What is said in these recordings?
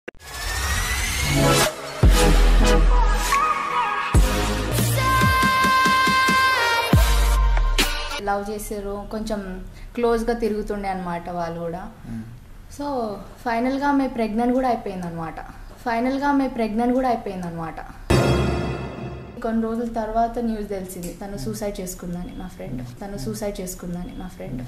Love చేసారు కొంచెం క్లోజ్గా తిరుగుతుండే అనమాట వాళ్ళు కూడా సో ఫైనల్గా ఆమె ప్రెగ్నెంట్ కూడా అయిపోయింది అనమాట ఫైనల్గా ఆమె ప్రెగ్నెంట్ కూడా అయిపోయింది అనమాట కొన్ని రోజుల తర్వాత న్యూస్ తెలిసింది తను సూసైడ్ చేసుకుందని మా ఫ్రెండ్ తను సూసైడ్ చేసుకుందని మా friend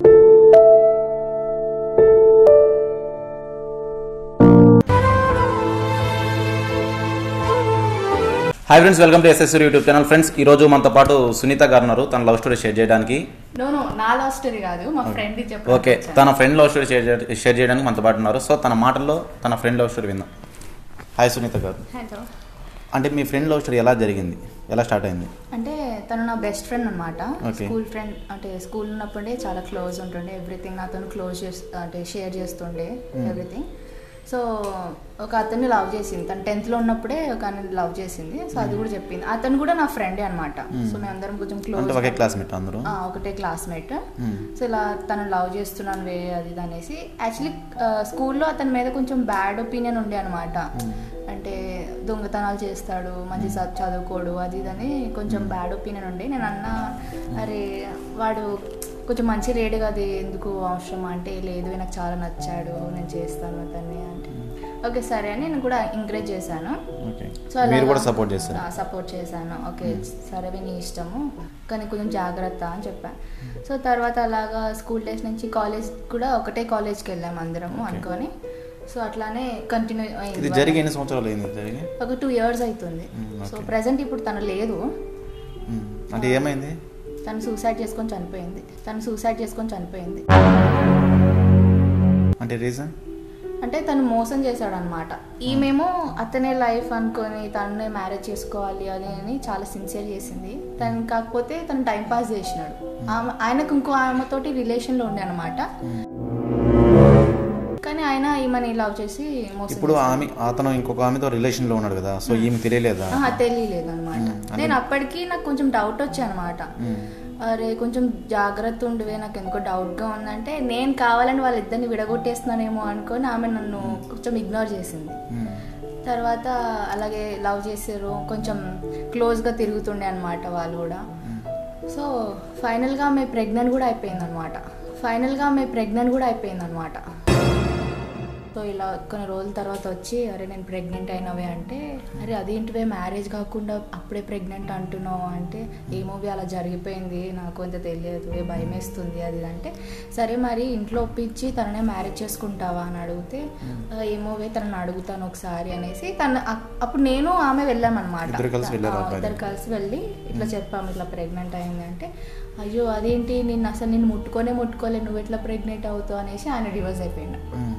hi friends welcome to SSC YouTube channel friends ఈ రోజు మనతో పాటు సునీత గారు ఉన్నారు తన లవ్ స్టోరీ షేర్ చేయడానికి నో నో నా లవ్ స్టోరీ కాదు మా ఫ్రెండ్ ఓకే తన ఫ్రెండ్ లవ్ స్టోరీ షేర్ చేయ- షేర్ చేయడానికి మనతో పాటు ఉన్నారు సో తన మాటల్లో తన ఫ్రెండ్ లవ్ స్టోరీ విందాం హాయ్ సునీత గారు హలో అంటే మీ ఫ్రెండ్ లవ్ స్టోరీ ఎలా జరిగింది ఎలా స్టార్ట్ అయింది అంటే తను నా బెస్ట్ ఫ్రెండ్ అనమాట Okay. స్కూల్ ఫ్రెండ్ అంటే స్కూల్ ఉన్నప్పుడే చాలా క్లోజ్ ఉంటుండే ఎవ్రీథింగ్ నాతో క్లోజ్ చేసి అంటే షేర్ చేస్తుండే ఎవ్రీథింగ్ సో ఒక అతన్ని లవ్ చేసింది తను టెన్త్లో ఉన్నప్పుడే ఒక లవ్ చేసింది సో అది కూడా చెప్పింది అతను కూడా నా ఫ్రెండే అనమాట సో మేమందరం కొంచెం అంటే ఒకే క్లోజ్ క్లాస్మేట్ అందరూ ఒకటే క్లాస్మేట్ Hmm. సో ఇలా తను లవ్ చేస్తున్నాను వే అది ఇది అనేసి యాక్చువల్లీ స్కూల్లో అతని మీద కొంచెం బ్యాడ్ ఒపీనియన్ ఉండే అనమాట అంటే దొంగతనాలు చేస్తాడు మంచి చ- చదువుకోడు అది ఇది అని కొంచెం బ్యాడ్ ఒపీనియన్ ఉండే నేను అన్నా అరే వాడు కొంచెం మంచి లేడు కదా ఎందుకు అవసరం అంటే లేదు నాకు చాలా నచ్చాడు నేను చేస్తాను అతన్ని అంటే ఓకే సరే అని నేను కూడా ఎంకరేజ్ చేశాను ఓకే సో మీరు కూడా సపోర్ట్ చేస్తారు సపోర్ట్ చేశాను ఓకే సరే నీ ఇష్టము కానీ కొంచెం జాగ్రత్త అని చెప్పాను సో తర్వాత అలాగా స్కూల్ డేస్ నుంచి కాలేజ్ కూడా ఒకటే కాలేజ్కి వెళ్ళాము అందరము అనుకొని సో అట్లానే కంటిన్యూ ఇది అయింది జరిగి ఎన్ని సంవత్సరాలు అయింది ఇది జరిగి ఒక టూ ఇయర్స్ అవుతుంది Mm, సో okay. ప్రజెంట్ ఇప్పుడు తను లేదు మ్మ్. అంటే ఏమైంది తను సూసైడ్ చేసుకొని చనిపోయింది తను సూసైడ్ చేసుకొని చనిపోయింది అంటే రీజన్ అంటే తను మోసం చేశాడు అనమాట ఈమెమో అతనే లైఫ్ అనుకొని తననే మ్యారేజ్ చేసుకోవాలి అని అని చాలా సిన్సియర్ చేసింది తను కాకపోతే తను టైం పాస్ చేసినాడు ఆమె ఆయనకు ఇంకో ఆమెతోటి రిలేషన్లో ఉండే అనమాట కానీ ఆయన ఈమెని లవ్ చేసి మోసం ఇప్పుడు ఆమె అతను ఇంకొక ఆమెతో రిలేషన్ లో ఉన్నాడు కదా సో ఈమె తెలియలేదా ఆహా, తెలియలేదు అనమాట మ్మ్. నేను అప్పటికి నాకు కొంచెం డౌట్ వచ్చానమాట మ్మ్. అరే కొంచెం జాగ్రత్త ఉండివే నాకు ఎందుకో డౌట్గా ఉందంటే నేను కావాలని వాళ్ళిద్దరిని విడగొట్టేస్తున్నానేమో అనుకొని ఆమె నన్ను కొంచెం ఇగ్నోర్ చేసింది మ్మ్. తర్వాత అలాగే లవ్ చేసారు కొంచెం క్లోజ్గా తిరుగుతుండే అనమాట వాళ్ళు కూడా సో ఫైనల్గా ఆమె ప్రెగ్నెంట్ కూడా అయిపోయింది అనమాట ఫైనల్గా ఆమె ప్రెగ్నెంట్ కూడా అయిపోయింది అనమాట సో ఇలా కొన్ని రోజుల తర్వాత వచ్చి అరే నేను ప్రెగ్నెంట్ అయినవే అంటే అరే అదేంటివే మ్యారేజ్ కాకుండా అప్పుడే ప్రెగ్నెంట్ అంటున్నావు అంటే ఏమోవి అలా జరిగిపోయింది నాకు అంత తెలియదు ఏ భయం వేస్తుంది అది ఇది అంటే సరే మరి ఇంట్లో ఒప్పించి తననే మ్యారేజ్ చేసుకుంటావా అని అడిగితే "ఆ, ఏమోవే తనని అడుగుతాను ఒకసారి అనేసి తన అ- అప్పుడు నేను ఆమె వెళ్ళామన్నమాట ఇద్దరు కలిసి వెళ్ళారు ఆ, అబ్బాయి ఇద్దరు కలిసి వెళ్ళి ఇట్లా చెప్పాము ఇట్లా ప్రెగ్నెంట్ అయింది అంటే అయ్యో అదేంటి నిన్ను అసలు నేను ముట్టుకొనే ముట్టుకోలే నువ్వు ఎట్లా ప్రెగ్నెంట్ అవుతావు అనేసి ఆయన డివోర్స్ అయిపోయింది మ్మ్.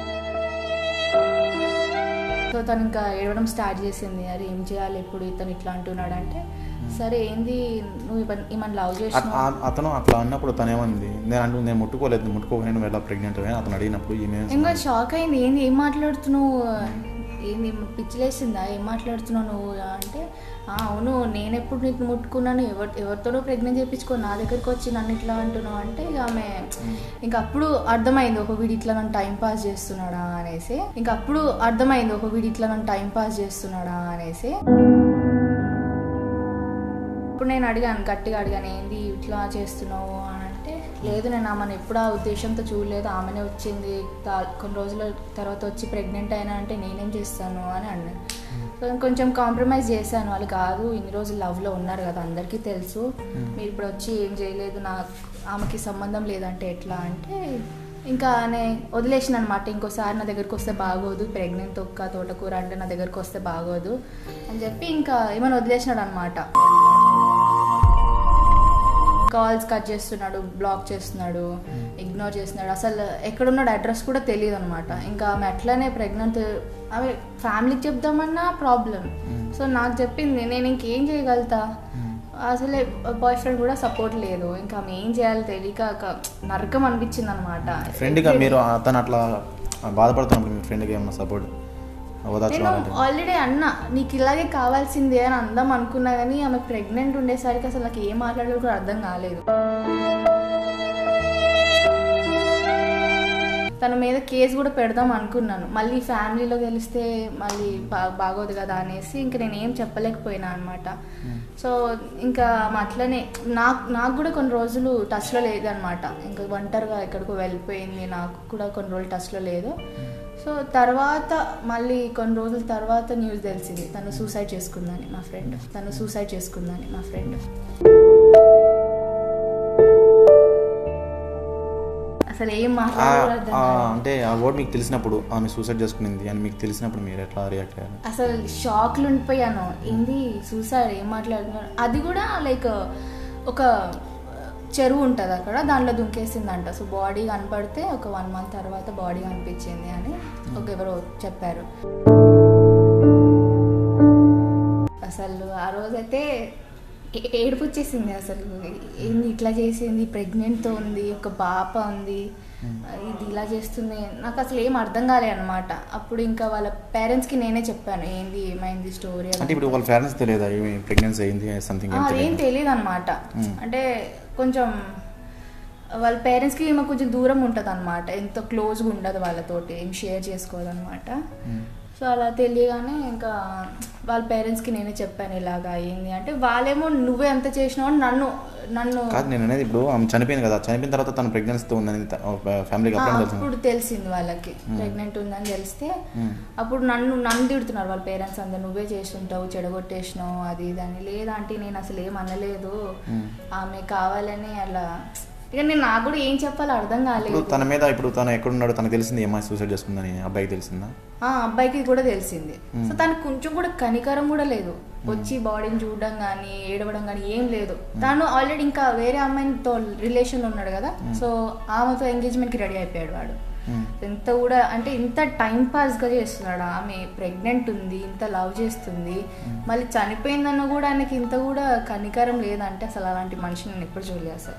సో తను ఇంకా ఏడవడం స్టార్ట్ చేసింది అరే ఏం చేయాలి ఇప్పుడు ఇతను ఇట్లా అంటున్నాడు అంటే సరే ఏంది నువ్వు ఈమెను లవ్ అత- చేసిన ఆ- అతను అట్లా అన్నప్పుడు తను ఏమంది నేను అంటూ నేను ముట్టుకోలేదు ముట్టుకోక నేను ఎలా ప్రెగ్నెంట్ అని అతను అడిగినప్పుడు ఈమె ఇంకా షాక్ అయింది ఏంది ఏం మాట్లాడుతున్నావు ఏంది పిచ్చిలేసిందా ఏం మాట్లాడుతున్నావు నువ్వు అంటే "ఆ, అవును నేను ఎప్పుడు నీకు ముట్టుకున్నాను ఎవరి ఎవరితోనో ప్రెగ్నెంట్ చేయించుకో నా దగ్గరికి వచ్చి నన్ను ఇట్లా అంటున్నావు అంటే ఇక ఆమె ఇంకా అప్పుడు అర్థమైంది ఒక వీడి ఇట్లా నన్ను టైం పాస్ చేస్తున్నాడా అనేసి ఇంకా అప్పుడు అర్థమైంది ఒక వీడి ఇట్లా నన్ను టైం పాస్ చేస్తున్నాడా అనేసి ఇప్పుడు నేను అడిగాను గట్టిగా అడిగాను ఏంది ఇట్లా చేస్తున్నావు అని అంటే లేదు నేను ఆమెను ఎప్పుడు ఆ ఉద్దేశంతో చూడలేదు ఆమెనే వచ్చింది తా- కొన్ని రోజుల తర్వాత వచ్చి ప్రెగ్నెంట్ అయినా అంటే నేనేం చేస్తాను అని అన్నాను సో నేను కొంచెం కాంప్రమైజ్ చేశాను వాళ్ళు కాదు ఇన్ని రోజులు లవ్లో ఉన్నారు కదా అందరికీ తెలుసు మీరు ఇప్పుడు వచ్చి ఏం చేయలేదు నా ఆమెకి సంబంధం లేదంటే ఎట్లా అంటే ఇంకా నేను వదిలేసిన అనమాట ఇంకోసారి నా దగ్గరికి వస్తే బాగోదు ప్రెగ్నెంట్ తొక్క తోటకూర అంటే నా దగ్గరికి వస్తే బాగోదు అని చెప్పి ఇంకా ఏమైనా వదిలేసినాడు అనమాట కాల్స్ కట్ చేస్తున్నాడు బ్లాక్ చేస్తున్నాడు ఇగ్నోర్ చేస్తున్నాడు అసలు ఎక్కడున్నాడు అడ్రస్ కూడా తెలియదు అనమాట ఇంకా ఆమె అట్లనే ప్రెగ్నెంట్ ఆమె ఫ్యామిలీకి చెప్దామన్నా ప్రాబ్లం సో నాకు చెప్పింది నేను ఇంకేం చేయగలుగుతా అసలే బాయ్ ఫ్రెండ్ కూడా సపోర్ట్ లేదు ఇంకా ఆమె ఏం చేయాలో తెలియక ఒక నరకం అనిపించింది అనమాట ఫ్రెండ్గా మీరు అతను అట్లా బాధపడుతున్నప్పుడు మీ ఫ్రెండ్కి ఏమన్నా సపోర్ట్ నేను ఓదార్చడం ఆల్రెడీ అన్నా నీకు ఇలాగే కావాల్సిందే అని అందాం అనుకున్నా కానీ ఆమె ప్రెగ్నెంట్ ఉండేసరికి అసలు నాకు ఏం మాట్లాడాలో కూడా అర్థం కాలేదు తన మీద కేసు కూడా పెడదాం అనుకున్నాను మళ్ళీ ఫ్యామిలీలో తెలిస్తే మళ్ళీ బా బాగోదు కదా అనేసి ఇంకా నేను ఏం చెప్పలేకపోయినా అనమాట సో ఇంకా అట్లనే నాకు నాకు కూడా కొన్ని రోజులు టచ్లో లేదనమాట ఇంకా ఒంటరిగా ఎక్కడికో వెళ్ళిపోయింది నాకు కూడా కొన్ని రోజులు టచ్లో లేదు సో తర్వాత మళ్ళీ కొన్ని రోజుల తర్వాత న్యూస్ తెలిసింది తను సూసైడ్ చేసుకుందని మా ఫ్రెండ్ తను సూసైడ్ చేసుకుందని మా ఫ్రెండ్ అసలు ఏం ఆ- మాట్లాడాలో అర్థం ఆ, కాలేదు. అంటే ఆ వర్డ్ మీకు తెలిసినప్పుడు ఆమె సూసైడ్ చేసుకునింది అని మీకు తెలిసినప్పుడు మీరు ఎట్లా రియాక్ట్ అయ్యారు అసలు షాక్లు ఉండిపోయాను ఏంది సూసైడ్ ఏం మాట్లాడుతున్నారు అది కూడా లైక్ ఒక చెరువు ఉంటుంది అక్కడ దాంట్లో దుంకేసిందంట సో బాడీ కనపడితే ఒక వన్ మంత్ తర్వాత బాడీ కనిపించింది అని ఒక ఎవరో చెప్పారు అసలు ఆ రోజైతే ఏ- ఏడుపు వచ్చేసింది అసలు ఏంది ఇట్లా చేసింది ప్రెగ్నెంట్తో ఉంది ఒక పాప ఉంది ఇది ఇలా చేస్తుంది నాకు అసలు ఏం అర్థం కాలే అనమాట అప్పుడు ఇంకా వాళ్ళ పేరెంట్స్కి నేనే చెప్పాను ఏంది ఏమైంది స్టోరీ అంటే ఇప్పుడు వాళ్ళ పేరెంట్స్ తెలియదా ప్రెగ్నెన్సీ అయింది సంథింగ్ ఏం అదేం తెలియదు తెలియదు అనమాట మ్మ్. అంటే కొంచెం వాళ్ళ పేరెంట్స్కి ఈమె కొంచెం దూరం ఉంటుంది అనమాట ఎంతో క్లోజ్గా ఉండదు వాళ్ళతోటి ఏం షేర్ చేసుకోదన్నమాట సో అలా తెలియగానే ఇంకా వాళ్ళ పేరెంట్స్కి నేనే చెప్పాను ఇలాగా అయింది అంటే వాళ్ళేమో నువ్వే ఎంత చేసినావు అని నన్ను నన్ను కాదు నేను అనేది ఇప్పుడు ఆమె చనిపోయింది కదా చనిపోయిన తర్వాత తన ప్రెగ్నెన్సీతో ఉందని ఫ్యామిలీకి ఆ, అప్పుడు తెలిసింది అప్పుడు తెలిసింది వాళ్ళకి ప్రెగ్నెంట్ ఉందని తెలిస్తే మ్మ్. అప్పుడు నన్ను నన్ను తిడుతున్నారు వాళ్ళ పేరెంట్స్ అందరు నువ్వే చేస్తుంటావు చెడగొట్టేసినావు అది ఇది అని లేదంటే నేను అసలు ఏం అనలేదు మ్మ్. ఆమె కావాలని అలా ఇక నేను నాకు కూడా ఏం చెప్పాలో అర్థం ఇప్పుడు కాలేదు తన మీద ఇప్పుడు తను ఎక్కడున్నాడో తనకు తెలిసింది ఏమై సూసైడ్ చేసుకుందని అబ్బాయికి తెలిసిందా ఆ అబ్బాయికి కూడా తెలిసింది సో తనకు కొంచెం కూడా కనికరం కూడా లేదు వచ్చి బాడీని చూడడం కానీ ఏడవడం కానీ ఏం లేదు తను ఆల్రెడీ ఇంకా వేరే అమ్మాయితో రిలేషన్ ఉన్నాడు కదా సో ఆమెతో ఎంగేజ్మెంట్కి రెడీ అయిపోయాడు వాడు మ్మ్. ఎంత కూడా అంటే ఇంత టైం పాస్గా చేస్తున్నాడు ఆమె ప్రెగ్నెంట్ ఉంది ఇంత లవ్ చేస్తుంది మళ్ళీ చనిపోయిందన్న కూడా ఆయనకి ఇంత కూడా కనికరం లేదంటే అసలు అలాంటి మనిషిని నేను ఎప్పుడు చూడలేదు అసలు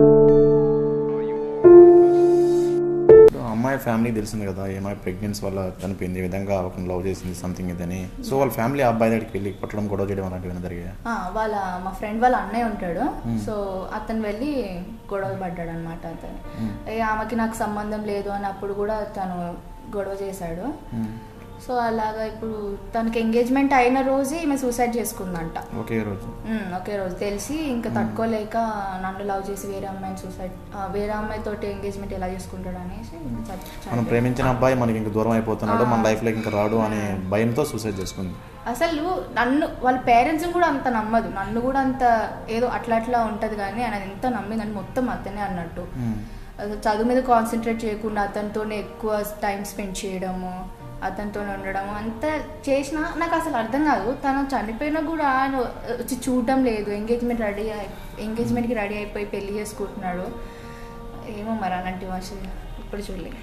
ఇప్పుడు అమ్మాయి ఫ్యామిలీ తెలిసింది కదా ఏమై ప్రెగ్నెన్సీ వల్ల చనిపోయింది ఈ విధంగా ఒక లవ్ చేసింది సంథింగ్ ఇదని సో వాళ్ళ ఫ్యామిలీ ఆ అబ్బాయి దగ్గరికి వెళ్ళి కొట్టడం గొడవ చేయడం అలాంటివి ఏమైనా జరిగాయి ఆ, వాళ్ళ మా ఫ్రెండ్ వాళ్ళ అన్నయ్య ఉంటాడు సో అతను వెళ్ళి గొడవ పడ్డాడు అనమాట అతను ఏ ఆమెకి నాకు సంబంధం లేదు అని అప్పుడు కూడా తను గొడవ చేశాడు సో అలాగా ఇప్పుడు తనకి ఎంగేజ్మెంట్ అయిన రోజే ఈమె సూసైడ్ చేసుకుందంట ఒకే రోజు ఉమ్, ఒకే రోజు తెలిసి ఇంకా తట్టుకోలేక నన్ను లవ్ చేసి వేరే అమ్మాయిని సూసైడ్ ఆ, వేరే అమ్మాయితోటి ఎంగేజ్మెంట్ ఎలా చేసుకుంటాడు అనేసి ఇంకా చ- మనం చనిపోయాడు. ప్రేమించిన అబ్బాయి మనకి ఇంక దూరం అయిపోతున్నాడు మన లైఫ్లోకి ఇంకా రాడు అనే భయంతో సూసైడ్ చేసుకుంది అసలు నన్ను వాళ్ళ పేరెంట్స్ కూడా అంత నమ్మదు నన్ను కూడా అంత ఏదో అట్లా అట్లా ఉంటుంది కానీ ఆయన ఎంత నమ్మిందని మొత్తం అతనే అన్నట్టు మ్మ్. అసలు చదువు మీద కాన్సన్ట్రేట్ చేయకుండా అతనితోనే ఎక్కువ టైం స్పెండ్ చేయడము అతనితో ఉండడము అంతా చేసినా నాకు అసలు అర్థం కాదు తను చనిపోయినా కూడా ఆయన వచ్చి చూడడం లేదు ఎంగేజ్మెంట్ రెడీ ఎంగేజ్మెంట్కి రెడీ అయిపోయి పెళ్లి చేసుకుంటున్నాడు ఏమో మరి అలాంటి అసలు ఇప్పుడు చూడలేదు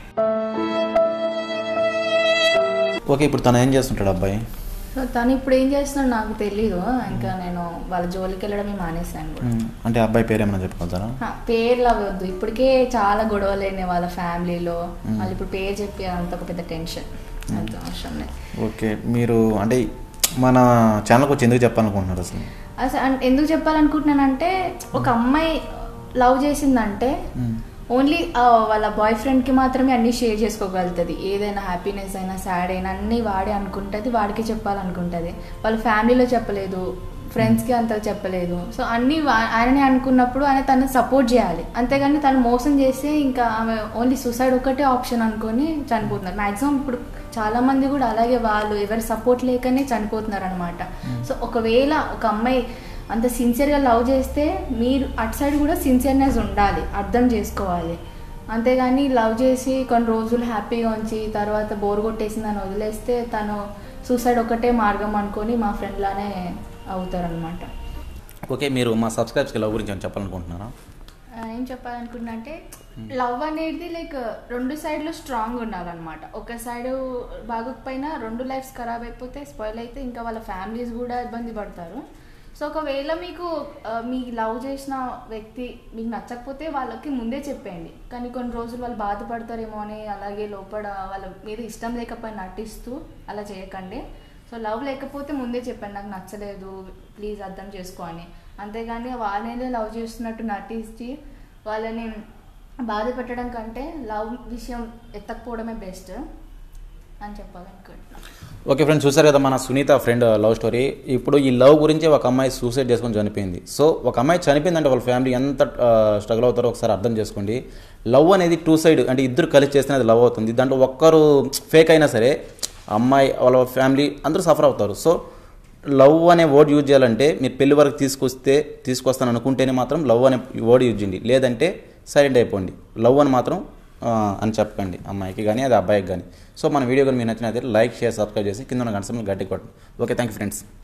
ఓకే ఇప్పుడు తను ఏం చేస్తుంటాడు అబ్బాయి సో తను ఇప్పుడు ఏం చేస్తున్నాడు నాకు తెలీదు ఇంకా నేను వాళ్ళ జోలికి వెళ్ళడమే మానేశాను కూడా మ్మ్. అంటే అబ్బాయి పేరు ఏమైనా చెప్పుకోతారా ఆ, పేర్లు అవ్వద్దు ఇప్పటికే చాలా గొడవలు అయినాయి వాళ్ళ ఫ్యామిలీలో మళ్ళీ ఇప్పుడు పేరు చెప్పి అంత ఒక పెద్ద టెన్షన్ అంత అవసరం లేదు ఓకే మీరు అంటే మన ఛానల్కి వచ్చి ఎందుకు చెప్పాలనుకుంటున్నారు అసలు అసలు అన్- ఎందుకు చెప్పాలనుకుంటున్నానంటే ఒక అమ్మాయి లవ్ చేసిందంటే మ్మ్. ఓన్లీ వాళ్ళ బాయ్ ఫ్రెండ్కి మాత్రమే అన్నీ షేర్ చేసుకోగలుగుతుంది ఏదైనా హ్యాపీనెస్ అయినా సాడ్ అయినా అన్నీ వాడే అనుకుంటుంది వాడికి చెప్పాలనుకుంటుంది వాళ్ళ ఫ్యామిలీలో చెప్పలేదు ఫ్రెండ్స్కి అంత చెప్పలేదు సో అన్నీ వా- ఆయననే అనుకున్నప్పుడు ఆయన తను సపోర్ట్ చేయాలి అంతేగాని తను మోసం చేస్తే ఇంకా ఆమె ఓన్లీ సూసైడ్ ఒకటే ఆప్షన్ అనుకొని చనిపోతున్నారు మ్యాక్సిమం ఇప్పుడు చాలా మంది కూడా అలాగే వాళ్ళు ఎవరి సపోర్ట్ లేకనే చనిపోతున్నారు అనమాట సో ఒకవేళ ఒక అమ్మాయి అంత సిన్సియర్గా లవ్ చేస్తే మీరు అటు సైడ్ కూడా సిన్సియర్నెస్ ఉండాలి అర్థం చేసుకోవాలి అంతేగాని లవ్ చేసి కొన్ని రోజులు హ్యాపీగా ఉంచి తర్వాత బోర్ కొట్టేసిందని వదిలేస్తే తను సూసైడ్ ఒకటే మార్గం అనుకొని మా ఫ్రెండ్ లానే అవుతారనమాట ఓకే మీరు మా సబ్స్క్రైబ్స్కి లవ్ గురించి ఏమైనా చెప్పాలనుకుంటున్నారా ఏం చెప్పాలనుకుంటున్నా అంటే లవ్ అనేది లైక్ రెండు సైడ్లు స్ట్రాంగ్ ఉండాలన్నమాట ఒక సైడ్ బాగోకపోయినా రెండు లైఫ్స్ ఖరాబ్ అయిపోతే స్పాయిల్ అయితే ఇంకా వాళ్ళ ఫ్యామిలీస్ కూడా ఇబ్బంది పడతారు సో ఒకవేళ మీకు ఆ, మీ లవ్ చేసిన వ్యక్తి మీకు నచ్చకపోతే వాళ్ళకి ముందే చెప్పేయండి కానీ కొన్ని రోజులు వాళ్ళు బాధపడతారేమో అని అలాగే లోపల వాళ్ళ మీద ఇష్టం లేకపోయినా నటిస్తూ అలా చేయకండి సో లవ్ లేకపోతే ముందే చెప్పండి నాకు నచ్చలేదు ప్లీజ్ అర్థం చేసుకో అని అంతేగాని వాళ్ళనే లవ్ చేస్తున్నట్టు నటించి వాళ్ళని బాధ పెట్టడం కంటే లవ్ విషయం ఎత్తకపోవడమే బెస్ట్ అని చెప్పాలనుకుంటున్నాను ఓకే ఫ్రెండ్స్ చూసారు కదా మన సునీత ఫ్రెండ్ లవ్ స్టోరీ ఇప్పుడు ఈ లవ్ గురించి ఒక అమ్మాయి సూసైడ్ చేసుకొని చనిపోయింది సో ఒక అమ్మాయి చనిపోయిందంటే వాళ్ళ ఫ్యామిలీ ఎంత స్ట్రగుల్ అవుతారో ఒకసారి అర్థం చేసుకోండి లవ్ అనేది టూ సైడ్ అంటే ఇద్దరు కలిసి చేస్తేనే అది లవ్ అవుతుంది దాంట్లో ఒక్కరు ఫేక్ అయినా సరే అమ్మాయి వాళ్ళ ఫ్యామిలీ అందరూ సఫర్ అవుతారు సో లవ్ అనే వర్డ్ యూజ్ చేయాలంటే మీరు పెళ్లి వరకు తీసుకొస్తే తీసుకొస్తాను అనుకుంటేనే మాత్రం లవ్ అనే వర్డ్ యూజ్ చేయండి లేదంటే సైలెంట్ అయిపోండి లవ్ అని మాత్రం ఆ, అని చెప్పకండి అమ్మాయికి కానీ అది అబ్బాయికి కానీ సో మన వీడియో కానీ మీరు నచ్చినట్లయితే లైక్ షేర్ సబ్స్క్రైబ్ చేసి కింద ఉన్న గంట గట్టి కొట్టండి ఓకే థ్యాంక్ యూ ఫ్రెండ్స్